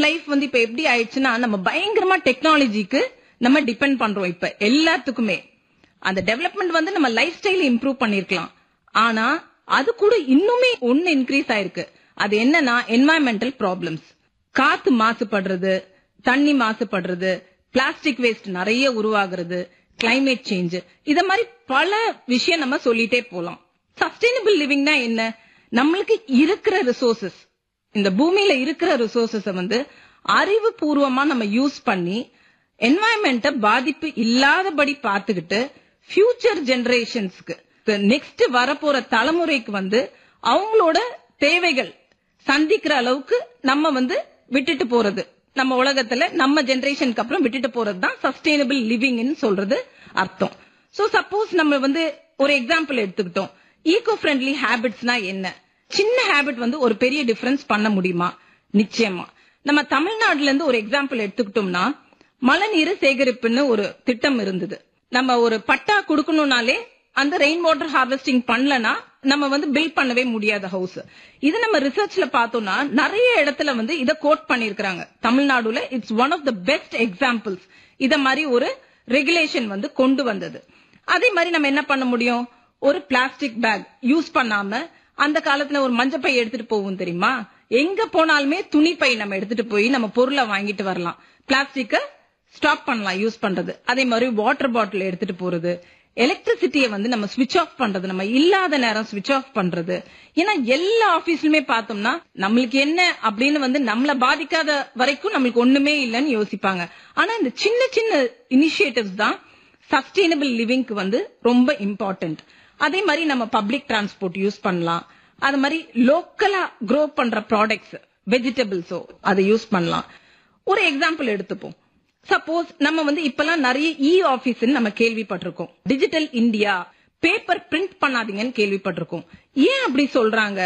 life வந்து இப்ப எப்படி ஆயிடுச்சுன்னா நம்ம பயங்கரமா டெக்னாலஜிக்கு நம்ம டிபெண்ட் பண்றோம் இப்ப எல்லாத்துக்குமே அந்த டெவலப்மெண்ட் வந்து நம்ம லைஃப் ஸ்டைல் இம்ப்ரூவ் பண்ணிருக்கலாம் ஆனா அது கூட இன்னுமே ஒன்னு இன்க்ரீஸ் ஆயிருக்கு அது என்னன்னா என்வாயன்மெண்டல் ப்ராப்ளம்ஸ் காத்து மாசுபடுறது தண்ணி மாசுபடுறது பிளாஸ்டிக் வேஸ்ட் நிறைய உருவாகுறது கிளைமேட் சேஞ்ச் இத மாதிரி பல விஷயம் நம்ம சொல்லிட்டே போலாம் சஸ்டைனபிள் லிவிங்னா என்ன நம்மளுக்கு இருக்கிற ரிசோர்சஸ் இந்த பூமியில இருக்கிற ரிசோர்சஸ வந்து அறிவுபூர்வமா நம்ம யூஸ் பண்ணி என்வாயன்மெண்ட்ட பாதிப்பு இல்லாதபடி பார்த்துக்கிட்டு ஃபியூச்சர் ஜெனரேஷன்ஸ்க்கு நெக்ஸ்ட் வரப்போற தலைமுறைக்கு வந்து அவங்களோட தேவைகள் சந்திக்கிற அளவுக்கு நம்ம வந்து விட்டுட்டு போறது நம்ம உலகத்துல நம்ம ஜெனரேஷனுக்கு அப்புறம் விட்டுட்டு போறது தான் சஸ்டைனபிள் லிவிங்னு சொல்றது அர்த்தம் சோ சப்போஸ் நம்ம வந்து ஒரு எக்ஸாம்பிள் எடுத்துக்கிட்டோம் ஈகோ ஃப்ரெண்ட்லி ஹேபிட்ஸ்னா என்ன சின்ன ஹேபிட் வந்து ஒரு பெரிய டிஃபரன்ஸ் பண்ண முடியுமா நிச்சயமா நம்ம தமிழ்நாடுல இருந்து ஒரு எக்ஸாம்பிள் எடுத்துக்கிட்டோம்னா மழைநீர் சேகரிப்புன்னு ஒரு திட்டம் இருந்தது நம்ம ஒரு பட்டா கொடுக்கணும்னாலே அந்த ரெயின் வாட்டர் ஹார்வெஸ்டிங் பண்ணலனா நம்ம வந்து பில் பண்ணவே முடியாத ஹவுஸ் இது நம்ம ரிசர்ச்ல பார்த்தோம்னா நிறைய இடத்துல வந்து இத கோட் பண்ணிருக்காங்க தமிழ்நாடுல it's one of the best examples இத மாதிரி ஒரு ரெகுலேஷன் வந்து கொண்டு வந்தது அதே மாதிரி நம்ம என்ன பண்ண முடியும் ஒரு பிளாஸ்டிக் பேக் யூஸ் பண்ணாம அந்த காலத்துல ஒரு மஞ்சப்பை எடுத்துட்டு போவோம் தெரியுமா எங்க போனாலுமே துணி பை நம்ம எடுத்துட்டு போய் நம்ம பொருளை வாங்கிட்டு வரலாம் பிளாஸ்டிக்க ஸ்டாப் பண்ணலாம் யூஸ் பண்றது அதே மாதிரி வாட்டர் பாட்டில் எடுத்துட்டு போறது எலக்ட்ரிசிட்டியை வந்து நம்ம ஸ்விட்ச் ஆஃப் பண்றது நம்ம இல்லாத நேரம் ஸ்விட்ச் ஆஃப் பண்றது ஏன்னா எல்லா ஆபீஸ்லயுமே பார்த்தோம்னா நம்மளுக்கு என்ன அப்படின்னு வந்து நம்மள பாதிக்காத வரைக்கும் நம்மளுக்கு ஒண்ணுமே இல்லைன்னு யோசிப்பாங்க ஆனா இந்த சின்ன சின்ன இனிஷியேட்டிவ்ஸ் தான் சஸ்டைனபிள் லிவிங்க்கு வந்து ரொம்ப இம்பார்ட்டன்ட் அதே மாதிரி நம்ம பப்ளிக் டிரான்ஸ்போர்ட் யூஸ் பண்ணலாம் அது மாதிரி லோக்கலா க்ரோ பண்ற ப்ராடக்ட்ஸ் வெஜிடபிள்ஸோ அதை யூஸ் பண்ணலாம் ஒரு எக்ஸாம்பிள் எடுத்துப்போம் சப்போஸ் நம்ம வந்து இப்பெல்லாம் நிறைய இ ஆபீஸ் நம்ம கேள்விப்பட்டிருக்கோம் டிஜிட்டல் இந்தியா பேப்பர் பிரிண்ட் பண்ணாதீங்கன்னு கேள்விப்பட்டிருக்கோம் ஏன் அப்படி சொல்றாங்க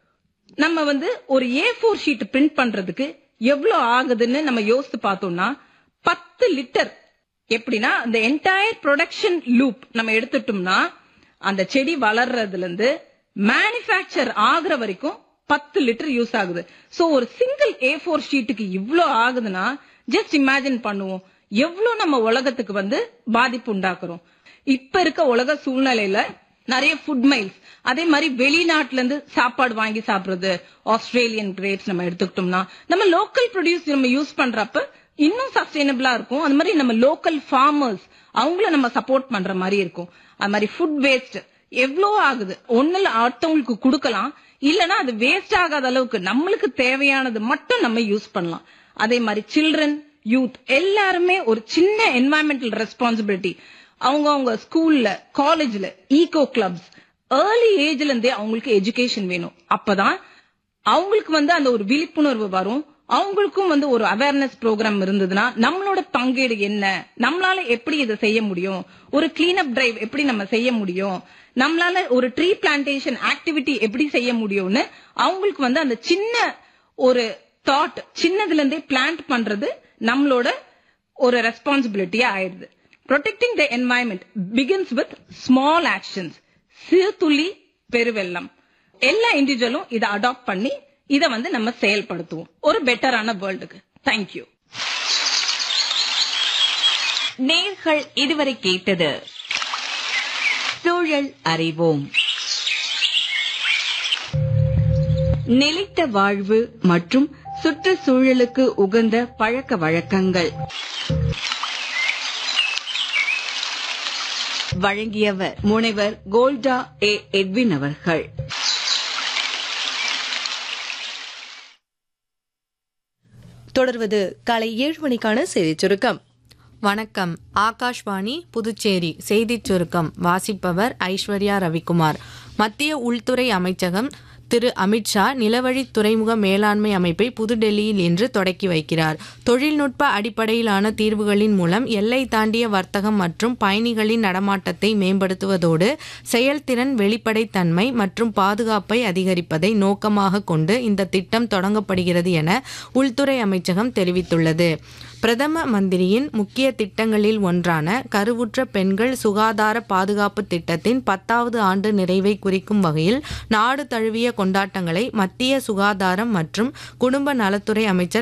நம்ம வந்து ஒரு ஏ ஃபோர் ஷீட் பிரிண்ட் பண்றதுக்கு எவ்வளவு ஆகுதுன்னு நம்ம யோசித்து பார்த்தோம்னா பத்து லிட்டர் எப்படின்னா அந்த என்டையர் ப்ரொடக்ஷன் லூப் நம்ம எடுத்துட்டோம்னா அந்த செடி வளர்றதுல இருந்து மேனுஃபேக்சர் ஆகுற வரைக்கும் பத்து லிட்டர் யூஸ் ஆகுது சோ ஒரு சிங்கிள் ஏ ஃபோர் ஷீட்டுக்கு இவ்ளோ ஆகுதுன்னா ஜஸ்ட் இமேஜின் பண்ணுவோம் எவ்வளவு நம்ம உலகத்துக்கு வந்து பாதிப்பு உண்டாக்குறோம் இப்ப இருக்க உலக சூழ்நிலையில நிறைய ஃபுட் மைல்ஸ் அதே மாதிரி வெளிநாட்டுல இருந்து சாப்பாடு வாங்கி சாப்பிடுறது ஆஸ்திரேலியன் கிரேப்ஸ் நம்ம எடுத்துக்கிட்டோம்னா நம்ம லோக்கல் ப்ரொடியூஸ் நம்ம யூஸ் பண்றப்ப இன்னும் சஸ்டைனபிளா இருக்கும் அது மாதிரி நம்ம லோக்கல் ஃபார்மர்ஸ் அவங்கள நம்ம சப்போர்ட் பண்ற மாதிரி இருக்கும் அது மாதிரி ஃபுட் வேஸ்ட் எவ்வளவு ஆகுது ஒண்ணுல அடுத்தவங்களுக்கு கொடுக்கலாம் இல்லனா அது வேஸ்ட் ஆகாத அளவுக்கு நம்மளுக்கு தேவையானது மட்டும் நம்ம யூஸ் பண்ணலாம் அதே மாதிரி சில்ட்ரன் யூத் எல்லாருமே ஒரு சின்ன என்வாயன்மெண்டல் ரெஸ்பான்சிபிலிட்டி அவங்க அவங்க ஸ்கூல்ல காலேஜ்ல ஈகோ கிளப்ஸ் ஏர்லி ஏஜ்ல இருந்தே அவங்களுக்கு எஜுகேஷன் வேணும் அப்பதான் அவங்களுக்கு வந்து அந்த ஒரு விழிப்புணர்வு வரும் அவங்களுக்கும் வந்து ஒரு அவேர்னஸ் ப்ரோக்ராம் இருந்ததுன்னா நம்மளோட பங்கீடு என்ன நம்மளால எப்படி இதை செய்ய முடியும் ஒரு கிளீன் அப் டிரைவ் எப்படி நம்ம செய்ய முடியும் நம்மளால ஒரு ட்ரீ பிளான்டேஷன் ஆக்டிவிட்டி எப்படி செய்ய முடியும்னு அவங்களுக்கு வந்து அந்த சின்ன ஒரு தாட் சின்னதுல இருந்தே பிளான்ட் பண்றது நம்மளோட ஒரு ரெஸ்பான்சிபிலிட்டியா ஆயிடுது protecting the environment begins with small actions சிறு துளி பெருவெள்ளம் எல்லா இண்டிவிஜுவலும் இதை அடாப்ட் பண்ணி இதை வந்து நம்ம செயல்படுத்துவோம் ஒரு பெட்டரான வேர்ல்டுக்கு தேங்க்யூ நேர்கள் இதுவரை கேட்டது சூழல் அறிவோம் நிலைத்த வாழ்வு மற்றும் சுற்றுச்சூழலுக்கு உகந்த பழக்க வழக்கங்கள் வழங்கியவர் முனைவர் கோல்டா ஏ எட்வின் அவர்கள் தொடர்வது காலை ஏழு மணிக்கான செய்திச் சுருக்கம் வணக்கம் ஆகாஷ்வாணி புதுச்சேரி செய்திச் சுருக்கம் வாசிப்பவர் ஐஸ்வர்யா ரவிக்குமார் மத்திய உள்துறை அமைச்சகம் திரு அமித்ஷா நிலவழி துறைமுக மேலாண்மை அமைப்பை புதுடெல்லியில் இன்று தொடக்கி வைக்கிறார் தொழில்நுட்ப அடிப்படையிலான தீர்வுகளின் மூலம் எல்லை தாண்டிய வர்த்தகம் மற்றும் பயணிகளின் நடமாட்டத்தை மேம்படுத்துவதோடு செயல்திறன் வெளிப்படைத்தன்மை மற்றும் பாதுகாப்பை அதிகரிப்பதை நோக்கமாக கொண்டு இந்த திட்டம் தொடங்கப்படுகிறது என உள்துறை அமைச்சகம் தெரிவித்துள்ளது பிரதம மந்திரியின் முக்கிய திட்டங்களில் ஒன்றான கருவுற்ற பெண்கள் சுகாதார பாதுகாப்பு திட்டத்தின் பத்தாவது ஆண்டு நிறைவை குறிக்கும் வகையில் நாடு தழுவிய கொண்டாட்டங்களை மத்திய சுகாதாரம் மற்றும் குடும்ப நலத்துறை அமைச்சர்